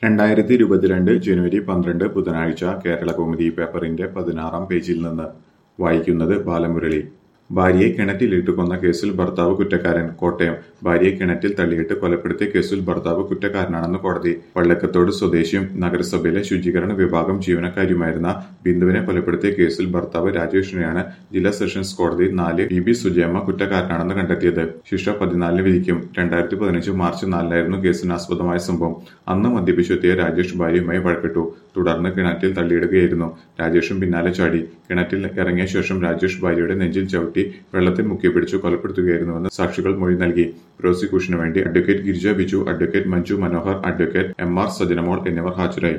രണ്ടായിരത്തി ഇരുപത്തിരണ്ട് ജനുവരി പന്ത്രണ്ട് ബുധനാഴ്ച കേരളകൗമുദി പേപ്പറിന്റെ പതിനാറാം പേജിൽ നിന്ന് വായിക്കുന്നത് ബാലമുരളി ഭാര്യയെ കിണറ്റിലിട്ട് കൊന്ന കേസിൽ ഭർത്താവ് കുറ്റക്കാരൻ കോട്ടയം ഭാര്യയെ കിണറ്റിൽ തള്ളിയിട്ട് കൊലപ്പെടുത്തിയ കേസിൽ ഭർത്താവ് കുറ്റക്കാരനാണെന്ന് കോടതി പള്ളക്കത്തോട് സ്വദേശിയും നഗരസഭയിലെ ശുചീകരണ വിഭാഗം ജീവനക്കാരിയുമായിരുന്ന ബിന്ദുവിനെ കൊലപ്പെടുത്തിയ കേസിൽ ഭർത്താവ് രാജേഷിനെയാണ് ജില്ലാ സെഷൻസ് കോടതി നാല് ബി ബി സുജയമ്മ കുറ്റക്കാരനാണെന്ന് കണ്ടെത്തിയത് ശിക്ഷ പതിനാലിന് വിധിക്കും രണ്ടായിരത്തി പതിനഞ്ച് മാർച്ച് നാലിനായിരുന്നു കേസിന് ആസ്പദമായ സംഭവം അന്ന് മദ്യപിച്ചെത്തിയ രാജേഷ് ഭാര്യയുമായി വഴക്കിട്ടു തുടർന്ന് കിണറ്റിൽ തള്ളിയിടുകയായിരുന്നു രാജേഷും പിന്നാലെ ചാടി കിണറ്റിൽ ഇറങ്ങിയ ശേഷം രാജേഷ് ഭാര്യയുടെ നെഞ്ചിൽ ചവിട്ടി വെള്ളത്തിൽ മുക്കിപ്പിടിച്ചു കൊലപ്പെടുത്തുകയായിരുന്നുവെന്ന് സാക്ഷികൾ മൊഴി നൽകി പ്രോസിക്യൂഷനു വേണ്ടി advocate Girija Biju advocate Manju Manohar advocate M R Sajanamol എന്നിവർ ഹാജരായി